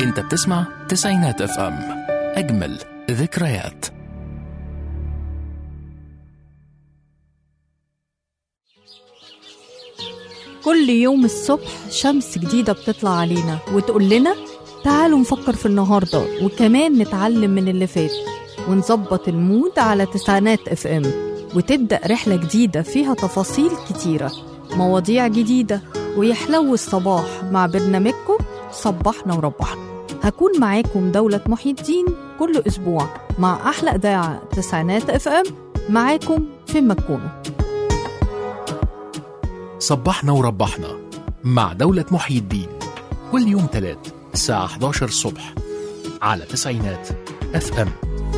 انت بتسمع تسعينات اف ام اجمل ذكريات كل يوم الصبح شمس جديدة بتطلع علينا وتقول لنا تعالوا نفكر في النهاردة وكمان نتعلم من اللي فات ونظبط المود على تسعينات اف ام وتبدأ رحلة جديدة فيها تفاصيل كتيرة مواضيع جديدة ويحلو الصباح مع برنامجكم صبحنا وربحنا هكون معاكم دولة محي الدين كل أسبوع مع أحلى إذاعة تسعينات اف ام معاكم فين ما تكونوا صبحنا وربحنا مع دولة محيي الدين كل يوم تلات الساعة 11 الصبح على تسعينات اف ام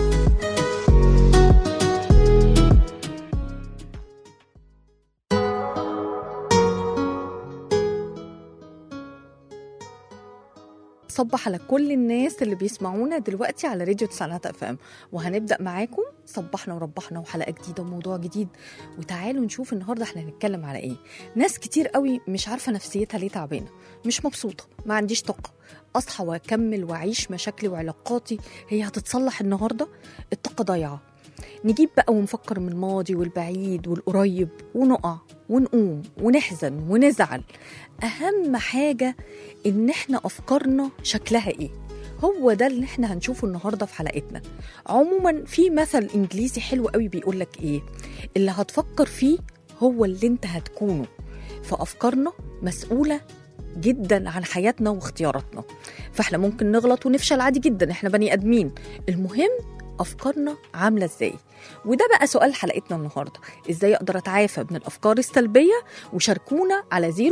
صبح على كل الناس اللي بيسمعونا دلوقتي على راديو تسعينات اف ام وهنبدا معاكم صبحنا وربحنا وحلقه جديده وموضوع جديد وتعالوا نشوف النهارده احنا هنتكلم على ايه ناس كتير قوي مش عارفه نفسيتها ليه تعبانه مش مبسوطه ما عنديش طاقه اصحى واكمل واعيش مشاكلي وعلاقاتي هي هتتصلح النهارده الطاقه ضايعه نجيب بقى ونفكر من الماضي والبعيد والقريب ونقع ونقوم ونحزن ونزعل اهم حاجه ان احنا افكارنا شكلها ايه هو ده اللي احنا هنشوفه النهارده في حلقتنا عموما في مثل انجليزي حلو قوي بيقول لك ايه اللي هتفكر فيه هو اللي انت هتكونه فافكارنا مسؤوله جدا عن حياتنا واختياراتنا فاحنا ممكن نغلط ونفشل عادي جدا احنا بني ادمين المهم افكارنا عامله ازاي وده بقى سؤال حلقتنا النهارده ازاي اقدر اتعافى من الافكار السلبيه وشاركونا على 010427894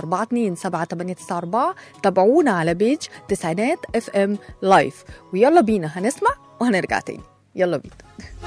تابعونا على بيج تسعينات اف ام لايف ويلا بينا هنسمع وهنرجع تاني يلا بينا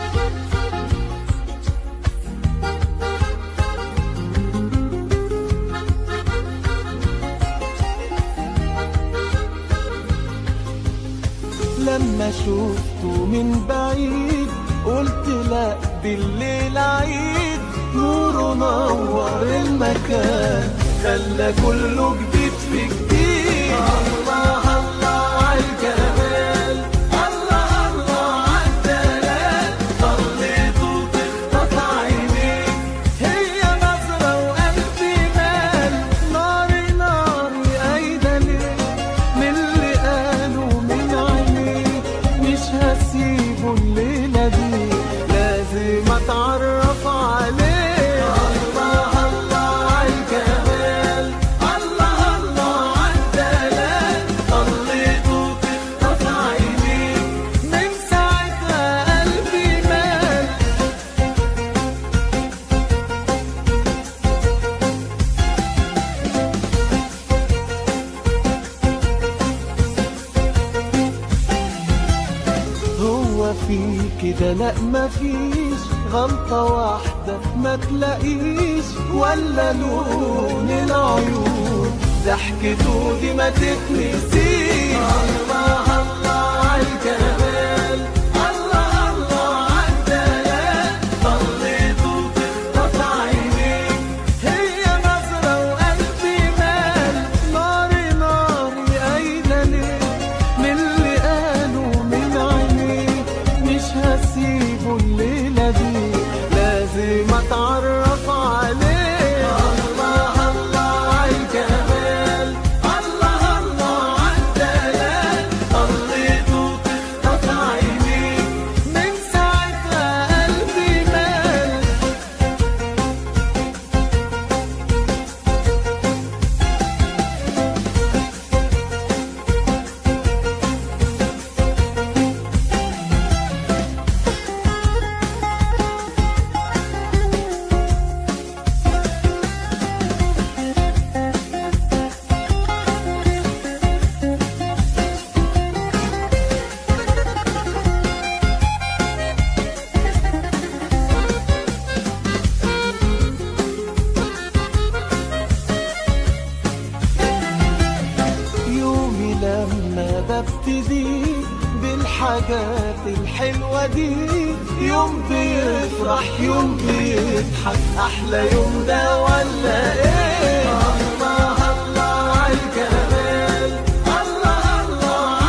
لما شفته من بعيد قلت لا بالليل عيد نوره نور المكان خلى كله جديد في جديد الله الله عالجمال الله الله عالدلال ضليته تخطف عينيك هي نظرة وقلبي مال ناري ناري قايدة ليه من اللي قالوا من عينيه مش هسيبه الليلة دي لازم اتعرف عليه الله الله عالجمال الله الله عالدلال ضليته تخطف عينيه من ساعتها قلبي مال هو في كده لا مفيش غلطة واحدة ما تلاقيش ولا لون العيون ضحكته دي ما تتنسيش الله الله عالجمال الله الله عالدلال ضليته تخطف عينيك هي نظرة وقلبي مال ناري ناري قايدة ليه من اللي قالوا من عينيه مش هسيبه الليلة دي لازم اتعرف عليه الله الله عالجمال الله الله عالدلال ضليته تخطف عينيه من ساعتها قلبي مال يومي لما ببتدي بالحاجات الحلوة دي يوم بيفرح يوم بيضحك أحلى يوم ده ولا إيه الله الله عالجمال الله الله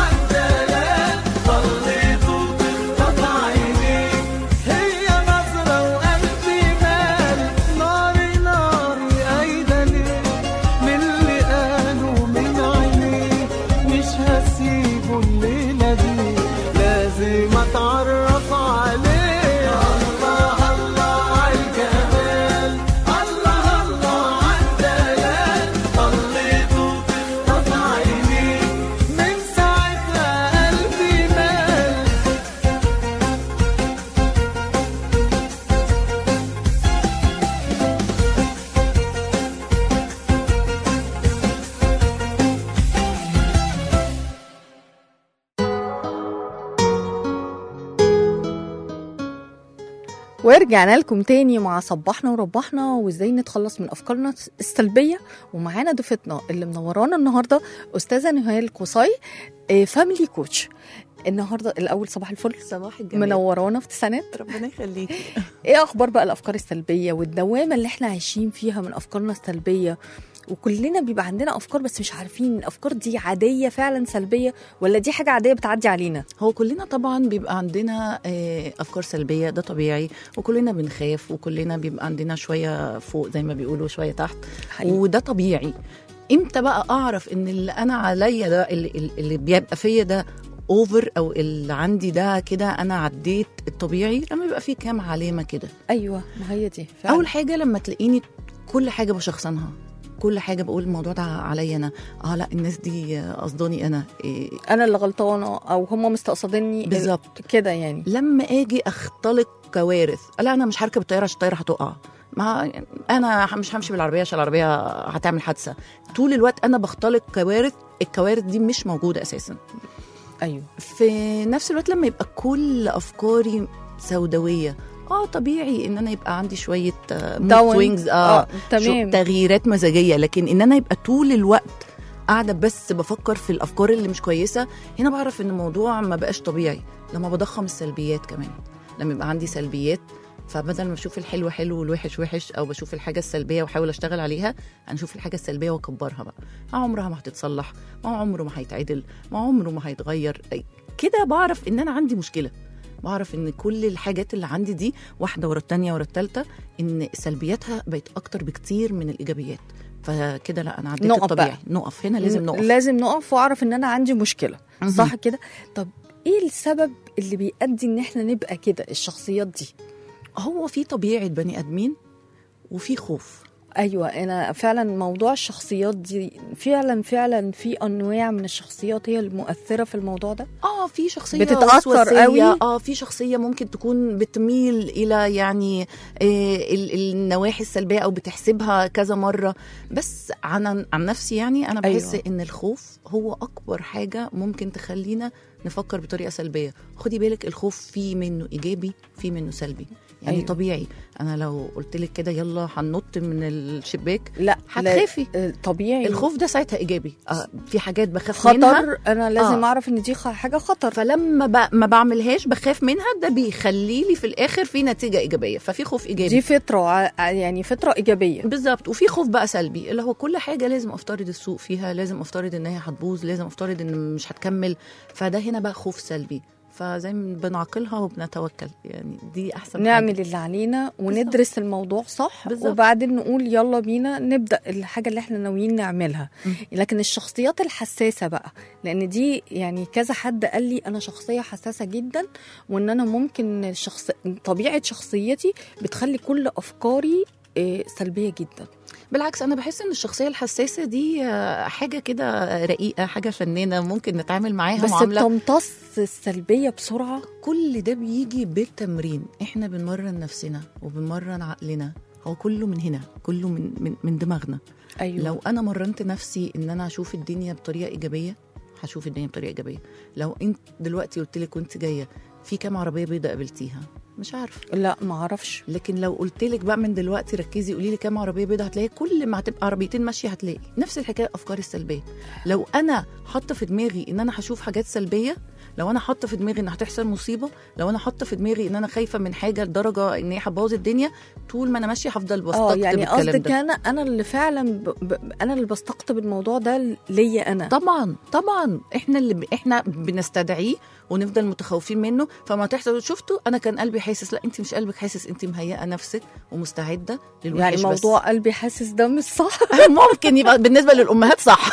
ورجعنا لكم تاني مع صباحنا وربحنا وازاي نتخلص من افكارنا السلبيه ومعانا ضيفتنا اللي منورانا النهارده استاذه نهال قصي فاميلي كوتش النهارده الاول صباح الفل صباح الجمال منورانا في تسعينات ربنا يخليكي ايه اخبار بقى الافكار السلبيه والدوامه اللي احنا عايشين فيها من افكارنا السلبيه وكلنا بيبقى عندنا افكار بس مش عارفين الافكار دي عاديه فعلا سلبيه ولا دي حاجه عاديه بتعدي علينا هو كلنا طبعا بيبقى عندنا آه، افكار سلبيه ده طبيعي وكلنا بنخاف وكلنا بيبقى عندنا شويه فوق زي ما بيقولوا شويه تحت حقيقي. وده طبيعي امتى بقى اعرف ان اللي انا عليا ده اللي, اللي بيبقى فيا ده اوفر او اللي عندي ده كده انا عديت الطبيعي لما يبقى فيه كام علامه كده ايوه ما هي دي فعلا. اول حاجه لما تلاقيني كل حاجه بشخصنها كل حاجه بقول الموضوع ده عليا انا اه لا الناس دي آه، قصداني انا إيه انا اللي غلطانه او هم مستقصديني بالظبط كده يعني لما اجي اختلق كوارث لا انا مش هركب الطياره عشان الطياره هتقع ما انا مش همشي بالعربيه عشان العربيه هتعمل حادثه طول الوقت انا بختلق كوارث الكوارث دي مش موجوده اساسا ايوه في نفس الوقت لما يبقى كل افكاري سوداويه اه طبيعي ان انا يبقى عندي شويه مود Down. سوينجز اه, اه شو- تمام تغييرات مزاجيه لكن ان انا يبقى طول الوقت قاعده بس بفكر في الافكار اللي مش كويسه هنا بعرف ان الموضوع ما بقاش طبيعي لما بضخم السلبيات كمان لما يبقى عندي سلبيات فبدل ما اشوف الحلو حلو والوحش وحش او بشوف الحاجه السلبيه واحاول اشتغل عليها انا اشوف الحاجه السلبيه واكبرها بقى ما عمرها ما هتتصلح ما عمره ما هيتعدل ما عمره ما هيتغير أي- كده بعرف ان انا عندي مشكله بعرف ان كل الحاجات اللي عندي دي واحده ورا التانيه ورا التالته ان سلبياتها بقت اكتر بكتير من الايجابيات فكده لا انا عديت نقف الطبيعي بقى. نقف هنا لازم نقف لازم نقف واعرف ان انا عندي مشكله مهم. صح كده طب ايه السبب اللي بيؤدي ان احنا نبقى كده الشخصيات دي هو في طبيعه بني ادمين وفي خوف ايوه انا فعلا موضوع الشخصيات دي فعلا فعلا في انواع من الشخصيات هي المؤثره في الموضوع ده اه في شخصيه بتتأثر وسواسية. قوي؟ اه في شخصيه ممكن تكون بتميل الى يعني آه ال- النواحي السلبيه او بتحسبها كذا مره بس عن عن نفسي يعني انا بحس أيوة. أيوة. ان الخوف هو اكبر حاجه ممكن تخلينا نفكر بطريقه سلبيه خدي بالك الخوف في منه ايجابي في منه سلبي يعني أيوة. أيوة. طبيعي انا لو قلت لك كده يلا هننط من الشباك لا هتخافي. لا، آه، طبيعي الخوف ده ساعتها ايجابي آه في حاجات بخاف منها خطر انا لازم آه. اعرف ان دي خ- حاجه خطر فلما ب... ما بعملهاش بخاف منها ده بيخلي لي في الاخر في نتيجه ايجابيه ففي خوف ايجابي دي فطره ع- يعني فطره ايجابيه بالظبط وفي خوف بقى سلبي اللي هو كل حاجه لازم افترض السوق فيها لازم افترض ان هي هتبوظ لازم افترض ان مش هتكمل فده هنا بقى خوف سلبي فزي ما بنعقلها وبنتوكل يعني دي احسن حاجة. نعمل اللي علينا وندرس الموضوع صح بالظبط. وبعدين نقول يلا بينا نبدا الحاجه اللي احنا ناويين نعملها م. لكن الشخصيات الحساسه بقى لان دي يعني كذا حد قال لي انا شخصيه حساسه جدا وان انا ممكن الشخص طبيعه شخصيتي بتخلي كل افكاري آه، سلبيه جدا بالعكس انا بحس ان الشخصيه الحساسه دي آه، حاجه كده رقيقه حاجه فنانه ممكن نتعامل معاها بس معامله بتمتص السلبيه بسرعه كل ده بيجي بالتمرين احنا بنمرن نفسنا وبنمرن عقلنا هو كله من هنا كله من من, من دماغنا ايوه لو انا مرنت نفسي ان انا اشوف الدنيا بطريقه ايجابيه هشوف الدنيا بطريقه ايجابيه لو انت دلوقتي قلت لك وانت جايه في كام عربيه بيضاء قابلتيها مش عارفه لا ما اعرفش لكن لو قلت لك بقى من دلوقتي ركزي قولي لي كام عربيه بيضاء هتلاقي كل ما هتبقى عربيتين ماشيه هتلاقي نفس الحكايه الافكار السلبيه لو انا حاطه في دماغي ان انا هشوف حاجات سلبيه لو انا حاطه في دماغي ان هتحصل مصيبه لو انا حاطه في دماغي ان انا خايفه من حاجه لدرجه ان هي هتبوظ الدنيا طول ما انا ماشيه هفضل اه بستقطب يعني الكلام قصدك ده انا انا اللي فعلا ب... ب... انا اللي بستقطب الموضوع ده ليا انا طبعا طبعا احنا اللي ب... احنا بنستدعيه ونفضل متخوفين منه فما تحصل شفتوا انا كان قلبي حاسس لا انت مش قلبك حاسس انت مهيئه نفسك ومستعده للوحش يعني بس. موضوع قلبي حاسس ده مش صح ممكن يبقى بالنسبه للامهات صح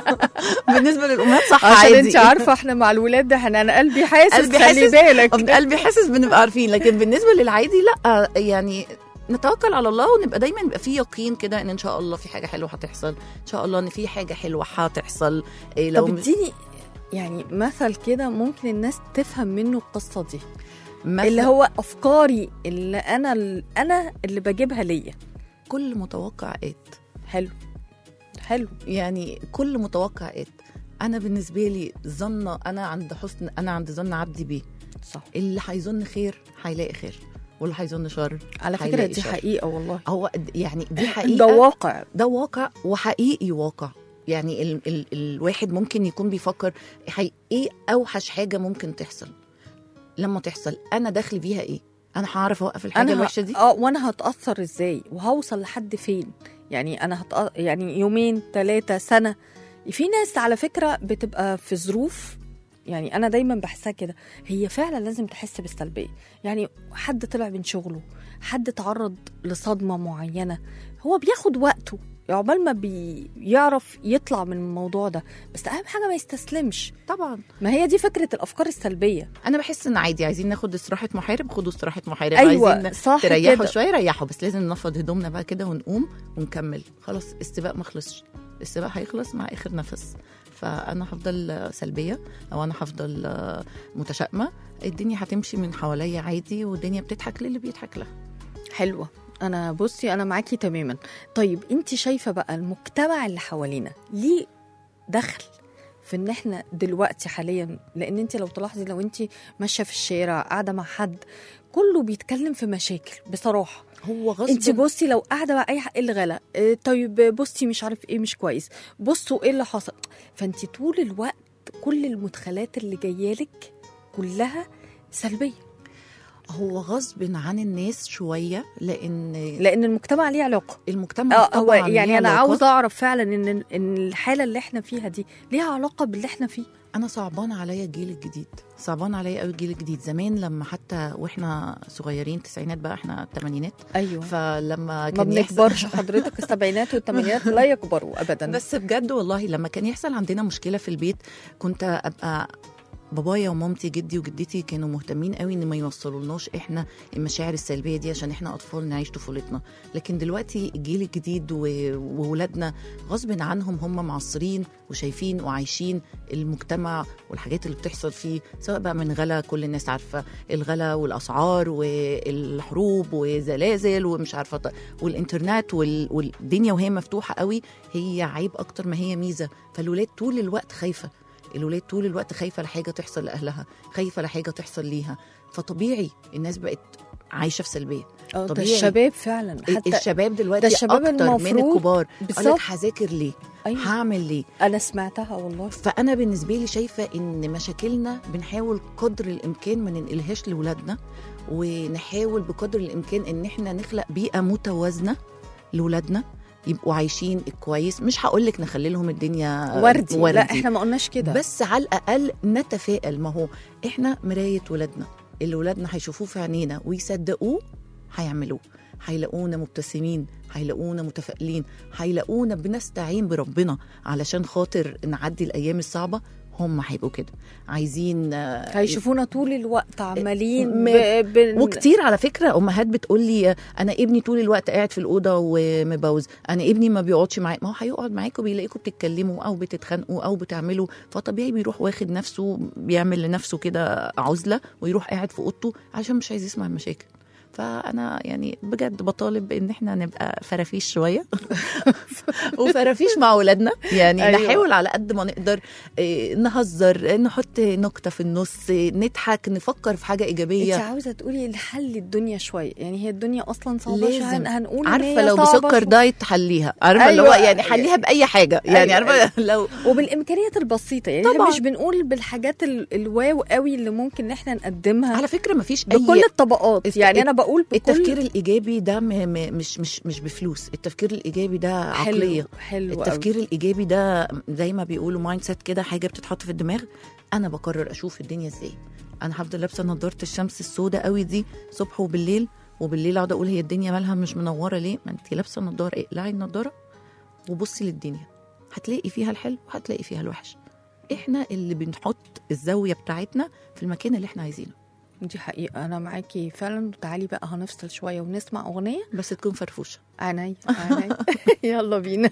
بالنسبه للامهات صح عشان عادي انت عارفه احنا مع الولاد ده احنا انا قلبي حاسس قلبي خلي حاسس. بالك قلبي حاسس بنبقى عارفين لكن بالنسبه للعادي لا يعني نتوكل على الله ونبقى دايما يبقى في يقين كده ان ان شاء الله في حاجه حلوه هتحصل ان شاء الله ان في حاجه حلوه هتحصل إيه لو طب اديني يعني مثل كده ممكن الناس تفهم منه القصه دي مثل اللي هو افكاري اللي انا انا اللي بجيبها ليا كل متوقع ات حلو حلو يعني كل متوقع ات انا بالنسبه لي ظن انا عند حسن انا عند ظن عبدي بيه صح اللي هيظن خير هيلاقي خير واللي هيظن شر على فكره هيلاقي دي شر. حقيقه والله هو د- يعني دي ده حقيقه واقع ده واقع وحقيقي واقع يعني ال ال الواحد ممكن يكون بيفكر حي ايه اوحش حاجه ممكن تحصل لما تحصل انا داخلي بيها ايه انا هعرف اوقف الحاجه انا الوحشه دي اه وانا هتاثر ازاي وهوصل لحد فين يعني انا هتأ... يعني يومين ثلاثه سنه في ناس على فكره بتبقى في ظروف يعني انا دايما بحسها كده هي فعلا لازم تحس بالسلبيه يعني حد طلع من شغله حد تعرض لصدمه معينه هو بياخد وقته عقبال ما بيعرف يطلع من الموضوع ده بس اهم حاجه ما يستسلمش طبعا ما هي دي فكره الافكار السلبيه انا بحس ان عادي عايزين ناخد استراحه محارب خدوا استراحه محارب ايوه عايزين صح تريحوا كده شويه ريحوا بس لازم نفض هدومنا بقى كده ونقوم ونكمل خلاص السباق ما خلصش السباق هيخلص مع اخر نفس فانا هفضل سلبيه او انا هفضل متشائمه الدنيا هتمشي من حواليا عادي والدنيا بتضحك للي بيضحك لها حلوة أنا بصي أنا معاكي تماما طيب أنت شايفة بقى المجتمع اللي حوالينا ليه دخل في ان احنا دلوقتي حاليا لان انت لو تلاحظي لو انت ماشيه في الشارع قاعده مع حد كله بيتكلم في مشاكل بصراحه هو غصب انت بصي لو قاعده مع اي حق إيه اللي غلا اه طيب بصي مش عارف ايه مش كويس بصوا ايه اللي حصل فانت طول الوقت كل المدخلات اللي جايالك كلها سلبيه هو غصب عن الناس شويه لان لان المجتمع ليه علاقه المجتمع اه هو طبعاً يعني ليه انا علاقة. عاوزه اعرف فعلا ان ان الحاله اللي احنا فيها دي ليها علاقه باللي احنا فيه انا صعبان عليا الجيل الجديد صعبان عليا قوي الجيل الجديد زمان لما حتى واحنا صغيرين تسعينات بقى احنا الثمانينات ايوه فلما ما كان يحصل- بنكبرش حضرتك السبعينات والثمانينات لا يكبروا ابدا بس بجد والله لما كان يحصل عندنا مشكله في البيت كنت ابقى بابايا ومامتي جدي وجدتي كانوا مهتمين قوي ان ما يوصلولناش احنا المشاعر السلبيه دي عشان احنا اطفال نعيش طفولتنا لكن دلوقتي الجيل الجديد و- وولادنا غصب عنهم هم معصرين وشايفين وعايشين المجتمع والحاجات اللي بتحصل فيه سواء بقى من غلا كل الناس عارفه الغلا والاسعار والحروب وزلازل ومش عارفه ط- والانترنت وال- والدنيا وهي مفتوحه قوي هي عيب اكتر ما هي ميزه فالولاد طول الوقت خايفه الولاد طول الوقت خايفه لحاجه تحصل لاهلها خايفه لحاجه تحصل ليها فطبيعي الناس بقت عايشه في سلبيه اه ده طبيعي. الشباب فعلا حتى الشباب دلوقتي ده الشباب اكتر من المفروض- الكبار قال لك بالظبط هذاكر ليه أيوة. هعمل ليه انا سمعتها والله فانا بالنسبه لي شايفه ان مشاكلنا بنحاول قدر الامكان ما ننقلهاش لاولادنا ونحاول بقدر الامكان ان احنا نخلق بيئه متوازنه لاولادنا يبقوا عايشين كويس مش هقول لك نخلي لهم الدنيا وردي. وردي لا احنا ما قلناش كده بس على الاقل نتفائل ما هو احنا مرايه ولادنا اللي ولادنا هيشوفوه في عينينا ويصدقوه هيعملوه هيلاقونا مبتسمين هيلاقونا متفائلين هيلاقونا بنستعين بربنا علشان خاطر نعدي الايام الصعبه هم هيبقوا كده عايزين آه، هيشوفونا طول الوقت عمالين م- ب... ب... وكتير على فكره امهات بتقول لي انا ابني طول الوقت قاعد في الاوضه ومبوز انا ابني ما بيقعدش معايا ما هو هيقعد معاكم بيلاقيكم بتتكلموا او بتتخانقوا او بتعملوا فطبيعي بيروح واخد نفسه بيعمل لنفسه كده عزله ويروح قاعد في اوضته عشان مش عايز يسمع المشاكل فانا يعني بجد بطالب ان احنا نبقى فرافيش شويه وفرافيش مع اولادنا يعني أيوة. أيوة. نحاول على قد ما نقدر إيه، نهزر نحط نكته في النص نضحك نفكر في حاجه ايجابيه انت عاوزه تقولي نحل الدنيا شويه يعني هي الدنيا اصلا صعبه لازم. عشان هنقول إن عارفه هي لو صعبة بسكر شوية. دايت حليها عارفه اللي هو أيوة. يعني حليها باي حاجه يعني أيوة. عارفه لو وبالامكانيات البسيطه يعني احنا طبعاً. مش بنقول بالحاجات ال- الواو قوي اللي ممكن ان احنا نقدمها على فكره ما فيش اي بكل الطبقات الت- يعني انا بقول بكل التفكير الايجابي ده م... م... مش مش مش بفلوس التفكير الايجابي ده عقليه حلو حلو قوي. التفكير الايجابي ده زي ما بيقولوا مايند سيت كده حاجه بتتحط في الدماغ انا بقرر اشوف الدنيا ازاي انا هفضل لابسه نضاره الشمس السوداء قوي دي صبح وبالليل وبالليل اقعد اقول هي الدنيا مالها مش منوره ليه ما انت لابسه نضاره اقلعي النضاره وبصي للدنيا هتلاقي فيها الحلو وهتلاقي فيها الوحش احنا اللي بنحط الزاويه بتاعتنا في المكان اللي احنا عايزينه دي حقيقه انا معاكي فعلا تعالي بقى هنفصل شويه ونسمع اغنيه بس تكون فرفوشه عيني عيني يلا بينا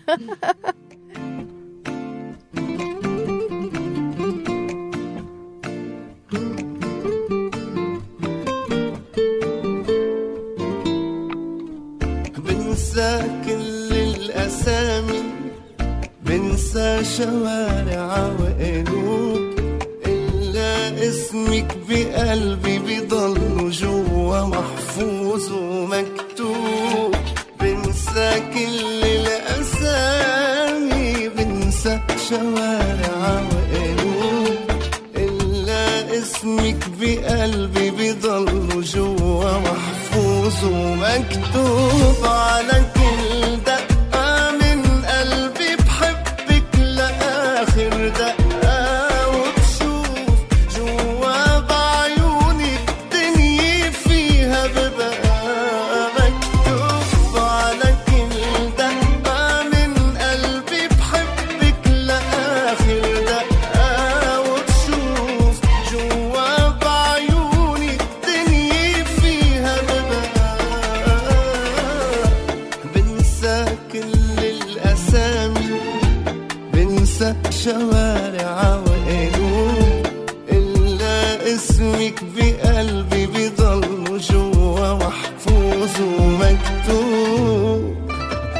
بنسى كل الأسامي بنسى شوارع وقلوب إلا اسمك بقلبي بيضل جوا محفوظ محفوظ ومكتوب بنسى كل الأسامي بنسى شوارع وقلوب إلا اسمك بقلبي بيضل جوا محفوظ ومكتوب على كل دقة من قلبي بحبك لآخر دقة وبشوف جوا بعيونك دنيا فيها ببقى مكتوب على كل دقة من قلبي بحبك لآخر دقة وبشوف جوا بعيونك دنيا فيها ببقى بنسى كل الأسامي بنسى شوارع وقلوب إلا اسمك بقلبي بيضل جوا محفوظ ومكتوب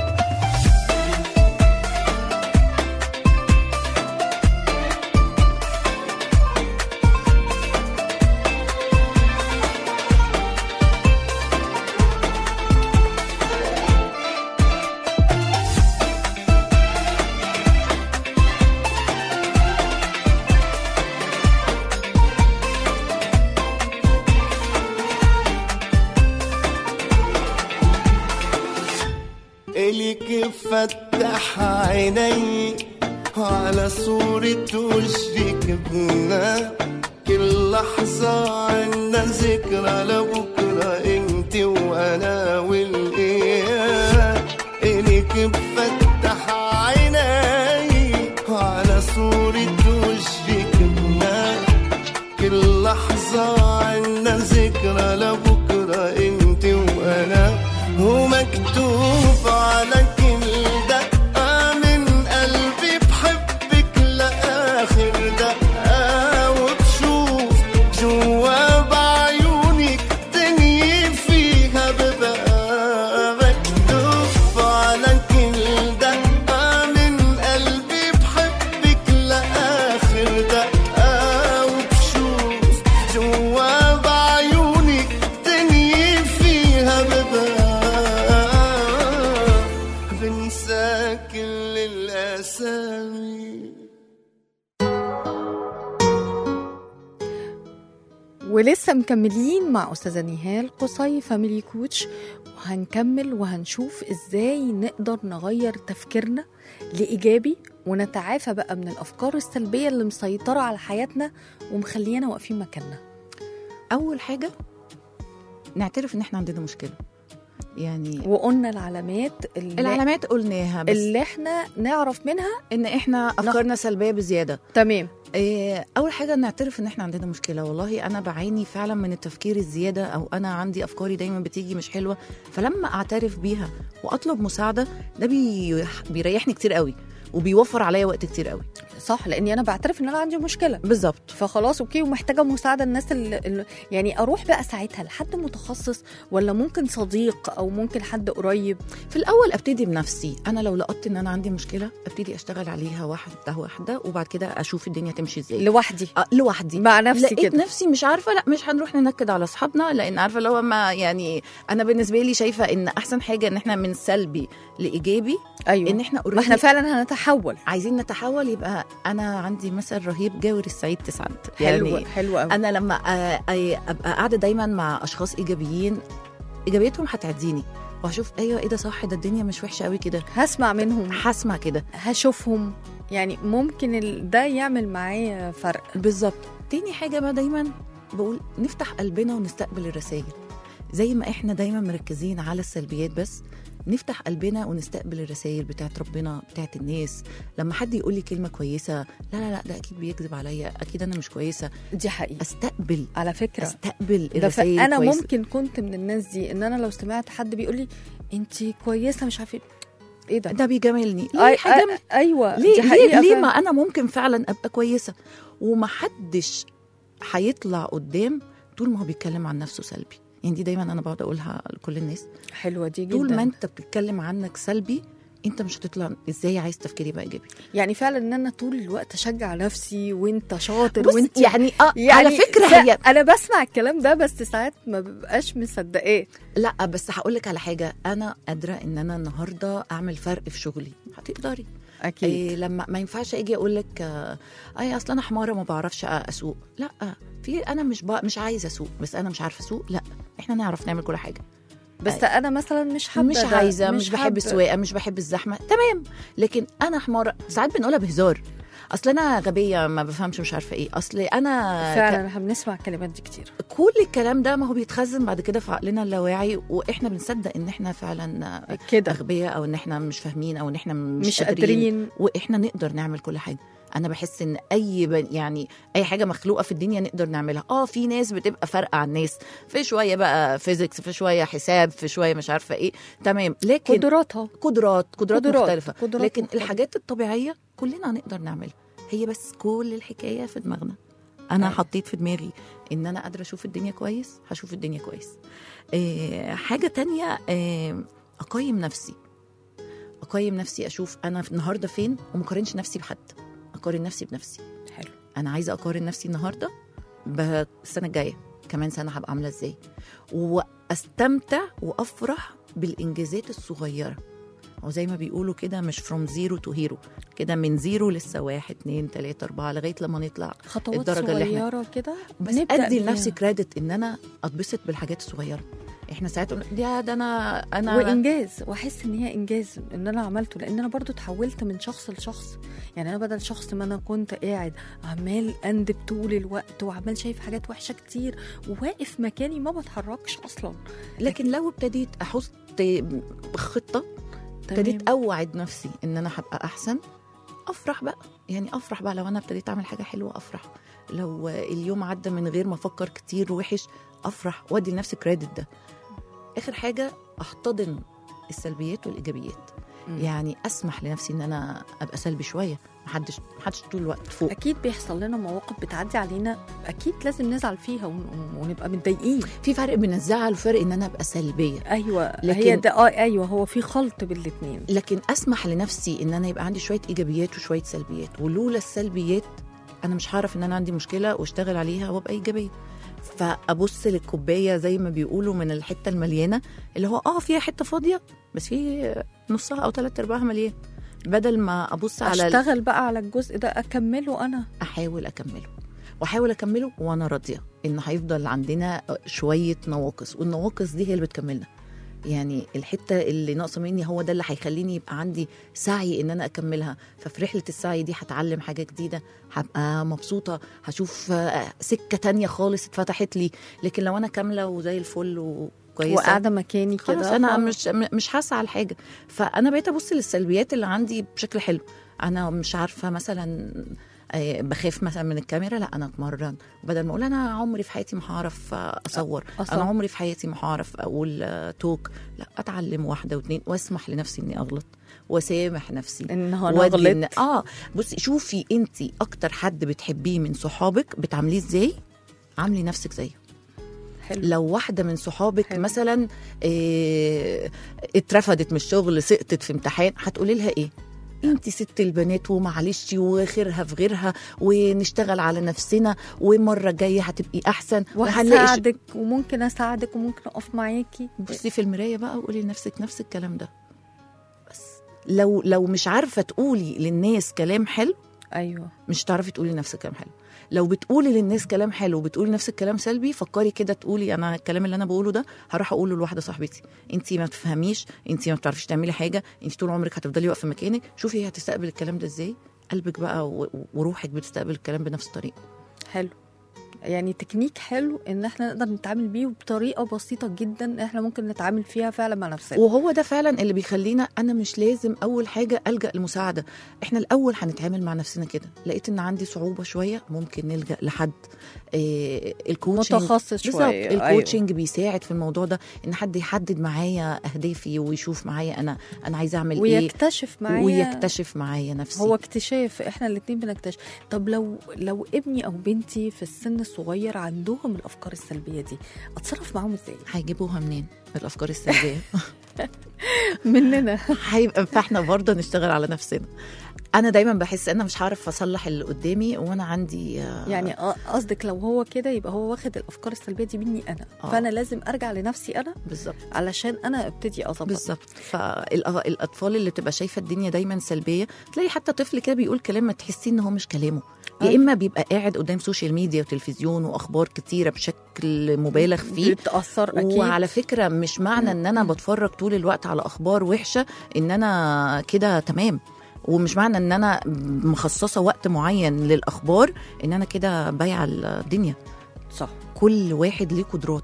إليك فتح عيني على صورة وجهك بنا كل لحظة عنا ذكرى لبكرة انت وانا والإيام إليك فتح عيني على صورة وجهك بنا كل لحظة عنا ذكرى لبكرة انت وانا ومكتوب على كل دقة من قلبي بحبك لآخر دقة وبشوف جوا بعيونك دنيا فيها ببقى مكتوب على كل دقة من قلبي بحبك لآخر دقة وبشوف جوا بعيونك دنيا فيها ببقى بنسى كل الأسامي ولسه مكملين مع أستاذة نهال قصي فاميلي كوتش وهنكمل وهنشوف إزاي نقدر نغير تفكيرنا لإيجابي ونتعافى بقى من الأفكار السلبية اللي مسيطرة على حياتنا ومخلينا واقفين مكاننا اول حاجه نعترف ان احنا عندنا مشكله يعني وقلنا العلامات اللي, العلامات قلناها بس اللي احنا نعرف منها ان احنا افكارنا سلبيه بزياده تمام إيه، اول حاجه نعترف ان احنا عندنا مشكله والله انا بعاني فعلا من التفكير الزياده او انا عندي افكاري دايما بتيجي مش حلوه فلما اعترف بيها واطلب مساعده ده بي... بيريحني كتير قوي وبيوفر عليا وقت كتير قوي صح لاني انا بعترف ان انا عندي مشكله بالظبط فخلاص اوكي ومحتاجه مساعده الناس اللي اللي- يعني اروح بقى ساعتها لحد متخصص ولا ممكن صديق او ممكن حد قريب في الاول ابتدي بنفسي انا لو لقطت ان انا عندي مشكله ابتدي اشتغل عليها واحده واحده وبعد كده اشوف الدنيا تمشي ازاي لوحدي آه، لوحدي مع نفسي لقيت كده نفسي مش عارفه لا مش هنروح ننكد على اصحابنا لان عارفه اللي هو ما يعني انا بالنسبه لي شايفه ان احسن حاجه ان احنا من سلبي لايجابي ايوه ان احنا ما احنا already فعلا هنتحول عايزين نتحول يبقى انا عندي مثل رهيب جاور السعيد تسعد حلو يعني حلو قوي انا لما آه، آه، ابقى قاعده دايما مع اشخاص ايجابيين ايجابيتهم هتعديني وهشوف ايوه ايه ده صح ده الدنيا مش وحشه قوي كده هسمع منهم هسمع كده هشوفهم يعني ممكن ال- ده يعمل معايا فرق بالظبط تاني حاجه بقى دايما بقول نفتح قلبنا ونستقبل الرسائل زي ما احنا دايما مركزين على السلبيات بس نفتح قلبنا ونستقبل الرسائل بتاعت ربنا بتاعت الناس لما حد يقول لي كلمه كويسه لا لا لا ده اكيد بيكذب عليا اكيد انا مش كويسه دي حقيقه استقبل على فكره استقبل ده الرسائل انا كويسة. ممكن كنت من الناس دي ان انا لو سمعت حد بيقول لي انت كويسه مش عارفه إيه. ايه ده ده بيجاملني أي- ليه حاجه أي- ايوه ليه دي ليه, حقيقة ليه فعلاً. ما انا ممكن فعلا ابقى كويسه ومحدش هيطلع قدام طول ما هو بيتكلم عن نفسه سلبي يعني دي دايما انا بقعد اقولها لكل الناس حلوه دي جدا طول ما انت بتتكلم عنك سلبي انت مش هتطلع ازاي عايز تفكير يبقى ايجابي يعني فعلا ان انا طول الوقت اشجع نفسي وانت شاطر بص وانت يعني اه يعني على فكره لا، هي انا بسمع الكلام ده بس ساعات ما ببقاش مصدقاه لا بس هقول لك على حاجه انا قادره ان انا النهارده اعمل فرق في شغلي هتقدري اكيد إيه لما ما ينفعش اجي اقول لك آه، اي اصل انا حماره ما بعرفش اسوق لا في انا مش ب... مش عايزه اسوق بس انا مش عارفه اسوق لا احنا نعرف نعمل كل حاجه بس انا مثلا مش حابه مش ده، عايزه مش, بحب حابة. السواقه مش بحب الزحمه تمام لكن انا حماره ساعات بنقولها بهزار اصل انا غبيه ما بفهمش مش عارفه ايه اصل انا فعلا احنا بنسمع الكلمات دي كتير كل الكلام ده ما هو بيتخزن بعد كده في عقلنا اللاواعي واحنا بنصدق ان احنا فعلا كده اغبياء او ان احنا مش فاهمين او ان احنا مش, مش قادرين واحنا نقدر نعمل كل حاجه انا بحس ان اي بن يعني اي حاجه مخلوقه في الدنيا نقدر نعملها اه في ناس بتبقى فارقه عن الناس في شويه بقى فيزيكس في شويه حساب في شويه مش عارفه ايه تمام لكن قدراتها قدرات قدرات, قدرات، مختلفه قدرات لكن مختلفة. الحاجات الطبيعيه كلنا هنقدر نعملها هي بس كل الحكايه في دماغنا انا أيوة. حطيت في دماغي ان انا قادره اشوف الدنيا كويس هشوف الدنيا كويس إيه حاجه تانية إيه اقيم نفسي اقيم نفسي اشوف انا في النهارده فين وما اقارنش نفسي بحد اقارن نفسي بنفسي حلو انا عايزه اقارن نفسي النهارده بالسنه الجايه كمان سنه هبقى عامله ازاي واستمتع وافرح بالانجازات الصغيره وزي ما بيقولوا كده مش فروم زيرو تو هيرو كده من زيرو لسه واحد اتنين تلاته اربعه لغايه لما نطلع خطوات الدرجة اللي إحنا- صغيره كده بس نبدأ ادي بيها. لنفسي كريدت ان انا اتبسط بالحاجات الصغيره احنا ساعات نقول يا ده انا انا وانجاز واحس ان هي انجاز ان انا عملته لان انا برضو اتحولت من شخص لشخص يعني انا بدل شخص ما انا كنت قاعد عمال اندب طول الوقت وعمال شايف حاجات وحشه كتير وواقف مكاني ما بتحركش اصلا لكن لو ابتديت احط خطه ابتديت اوعد نفسي ان انا هبقى احسن افرح بقى يعني افرح بقى لو انا ابتديت اعمل حاجه حلوه افرح لو اليوم عدى من غير ما افكر كتير وحش افرح وادي لنفسي كريدت ده اخر حاجه احتضن السلبيات والايجابيات مم. يعني اسمح لنفسي ان انا ابقى سلبي شويه محدش محدش طول الوقت فوق اكيد بيحصل لنا مواقف بتعدي علينا اكيد لازم نزعل فيها ون- ونبقى متضايقين في فرق بين الزعل وفرق ان انا ابقى سلبيه ايوه لكن- هي ده اه ايوه هو في خلط بين الاثنين لكن اسمح لنفسي ان انا يبقى عندي شويه ايجابيات وشويه سلبيات ولولا السلبيات انا مش هعرف ان انا عندي مشكله واشتغل عليها وابقى ايجابيه فابص للكوبايه زي ما بيقولوا من الحته المليانه اللي هو اه فيها حته فاضيه بس في نصها او ثلاث ارباعها مليان بدل ما ابص على ال- اشتغل بقى على الجزء ده اكمله انا احاول اكمله واحاول اكمله وانا راضيه ان هيفضل عندنا شويه نواقص والنواقص دي هي اللي بتكملنا يعني الحته اللي ناقصه مني هو ده اللي هيخليني يبقى عندي سعي ان انا اكملها ففي رحله السعي دي هتعلم حاجه جديده هبقى مبسوطه هشوف آه، سكه تانية خالص اتفتحت لي لكن لو انا كامله وزي الفل وكويسه وقاعده مكاني خلاص كده انا خلاص. مش م- مش هسعى لحاجه فانا بقيت ابص للسلبيات اللي عندي بشكل حلو انا مش عارفه مثلا آه، بخاف مثلا من الكاميرا لا انا اتمرن بدل ما اقول انا عمري في حياتي ما هعرف آه، اصور أصلاً. انا عمري في حياتي ما هعرف اقول آه، توك لا اتعلم واحده واثنين واسمح لنفسي اني اغلط واسامح نفسي ان هو انا وأدي إن- غلطت اه بصي شوفي انت اكتر حد بتحبيه من صحابك بتعامليه ازاي عاملي نفسك زيه حلو لو واحده من صحابك حلو. مثلا إيه اترفدت من الشغل سقطت في امتحان هتقولي لها ايه انت ست البنات ومعلش وخيرها في غيرها ونشتغل على نفسنا ومره جايه هتبقي احسن وهنلاقي ش- وهساعدك وممكن اساعدك وممكن اقف معاكي بصي في المرايه بقى وقولي لنفسك نفس الكلام ده بس لو لو مش عارفه تقولي للناس كلام حلو ايوه مش هتعرفي تقولي لنفسك كلام حلو لو بتقولي للناس كلام حلو وبتقولي نفس الكلام سلبي فكري كده تقولي انا الكلام اللي انا بقوله ده هروح اقوله لواحده صاحبتي انت ما بتفهميش انت ما بتعرفيش تعملي حاجه انت طول عمرك هتفضلي واقفه مكانك شوفي هي هتستقبل الكلام ده ازاي قلبك بقى و- وروحك بتستقبل الكلام بنفس الطريقه حلو يعني تكنيك حلو ان احنا نقدر نتعامل بيه بطريقه بسيطه جدا احنا ممكن نتعامل فيها فعلا مع نفسنا وهو ده فعلا اللي بيخلينا انا مش لازم اول حاجه الجا لمساعده احنا الاول هنتعامل مع نفسنا كده لقيت ان عندي صعوبه شويه ممكن نلجا لحد إيه الكوتشنج متخصص بالظبط شويه الكوتشنج بيساعد في الموضوع ده ان حد يحدد معايا اهدافي ويشوف معايا انا انا عايزه اعمل ايه ويكتشف معايا ويكتشف معايا نفسي هو اكتشاف احنا الاتنين بنكتشف طب لو لو ابني او بنتي في السن الصغير عندهم الافكار السلبيه دي اتصرف معاهم ازاي هيجيبوها منين الافكار السلبيه مننا هيبقى فاحنا برضه نشتغل على نفسنا انا دايما بحس ان انا مش هعرف اصلح اللي قدامي وانا عندي آه، يعني ق- قصدك لو هو كده يبقى هو واخد الافكار السلبيه دي مني انا آه. فانا لازم ارجع لنفسي انا بالظبط علشان انا ابتدي اظبط بالظبط فالاطفال اللي بتبقى شايفه الدنيا دايما سلبيه تلاقي حتى طفل كده بيقول كلام ما تحسي ان هو مش كلامه يا أيوة. اما بيبقى قاعد قدام سوشيال ميديا وتلفزيون واخبار كتيره بشكل مبالغ فيه بتاثر اكيد وعلى فكره مش معنى ان انا بتفرج طول الوقت على اخبار وحشه ان انا كده تمام ومش معنى ان انا مخصصه وقت معين للاخبار ان انا كده بايعه الدنيا صح كل واحد ليه قدرات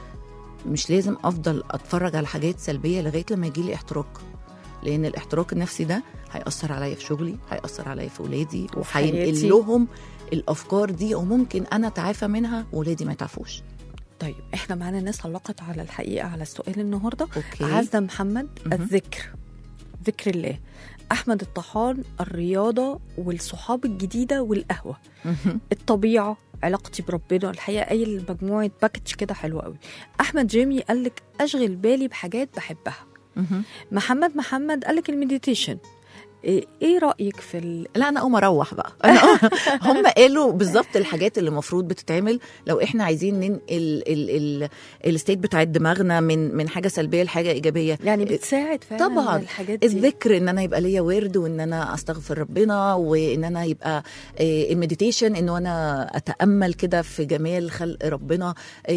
مش لازم افضل اتفرج على حاجات سلبيه لغايه لما يجي لي احتراق لان الاحتراق النفسي ده هياثر عليا في شغلي هياثر عليا في ولادي وفي حياتي. وهينقل لهم الافكار دي وممكن انا اتعافى منها وولادي ما يتعافوش طيب احنا معانا ناس علقت على الحقيقه على السؤال النهارده اوكي عزة محمد مهم. الذكر ذكر الله احمد الطحان الرياضه والصحاب الجديده والقهوه مهم. الطبيعه علاقتي بربنا الحقيقه اي مجموعه باكج كده حلوه قوي احمد جيمي قال لك اشغل بالي بحاجات بحبها مهم. محمد محمد قال لك المديتيشن ايه إيه رايك في ال... لا انا اقوم اروح بقى أنا هم قالوا بالظبط الحاجات اللي المفروض بتتعمل لو احنا عايزين ننقل ال- ال- الستيت بتاعت دماغنا من من حاجه سلبيه لحاجه ايجابيه يعني بتساعد فعلا طبعاً. الحاجات دي الذكر ان انا يبقى ليا ورد وان انا استغفر ربنا وان انا يبقى المديتيشن انه انا اتامل كده في جمال خلق ربنا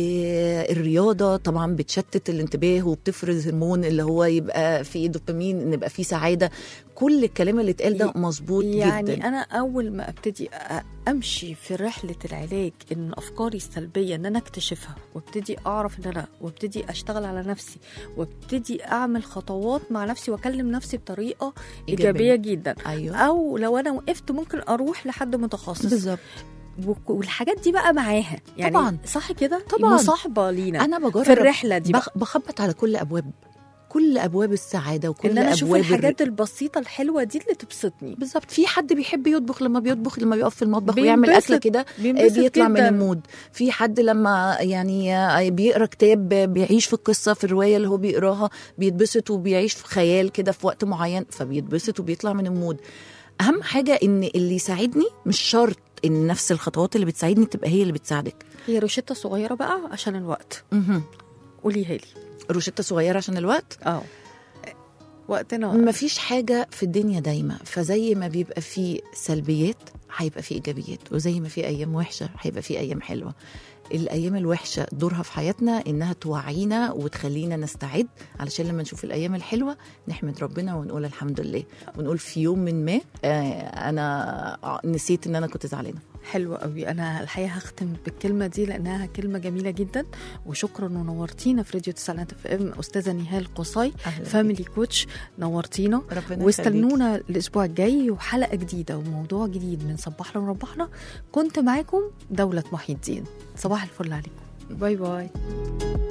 آه، الرياضه طبعا بتشتت الانتباه وبتفرز هرمون اللي هو يبقى فيه دوبامين ان يبقى فيه سعاده كل الكلام اللي اتقال ده مظبوط يعني جدا انا اول ما ابتدي أ- امشي في رحله العلاج ان افكاري السلبيه ان انا اكتشفها وابتدي اعرف ان انا وابتدي اشتغل على نفسي وابتدي اعمل خطوات مع نفسي واكلم نفسي بطريقه إيجابية. ايجابيه جدا ايوه او لو انا وقفت ممكن اروح لحد متخصص بالظبط وك- والحاجات دي بقى معاها يعني طبعاً. صح كده طبعاً. مصاحبه لينا انا بجرب في الرحله دي بقى. بخ- بخبط على كل ابواب كل ابواب السعاده وكل ان انا اشوف ابواب الحاجات البسيطه الحلوه دي اللي تبسطني بالظبط في حد بيحب يطبخ لما بيطبخ لما بيقف في المطبخ بينبسط. ويعمل اكله كده آه، بينبسط بيطلع من جداً. المود في حد لما يعني آه، بيقرا كتاب آه، بيعيش في القصه في الروايه اللي هو بيقراها بيتبسط وبيعيش في خيال كده في وقت معين فبيتبسط وبيطلع من المود اهم حاجه ان اللي يساعدني مش شرط ان نفس الخطوات اللي بتساعدني تبقى هي اللي بتساعدك هي روشته صغيره بقى عشان الوقت مهم. قوليها لي روشته صغيره عشان الوقت اه وقتنا مفيش حاجة في الدنيا دايمة فزي ما بيبقى في سلبيات هيبقى في إيجابيات وزي ما في أيام وحشة هيبقى في أيام حلوة الأيام الوحشة دورها في حياتنا إنها توعينا وتخلينا نستعد علشان لما نشوف الأيام الحلوة نحمد ربنا ونقول الحمد لله ونقول في يوم من ما آه، أنا نسيت إن أنا كنت زعلانة حلو قوي انا الحقيقه هختم بالكلمه دي لانها كلمه جميله جدا وشكرا ونورتينا في راديو تسعينات اف ام استاذه نهال قصي أهلا فاميلي كوتش نورتينا ربنا يخليك. واستنونا الاسبوع الجاي وحلقه جديده وموضوع جديد من صباحنا وربحنا كنت معاكم دوله محي الدين صباح الفل عليكم باي باي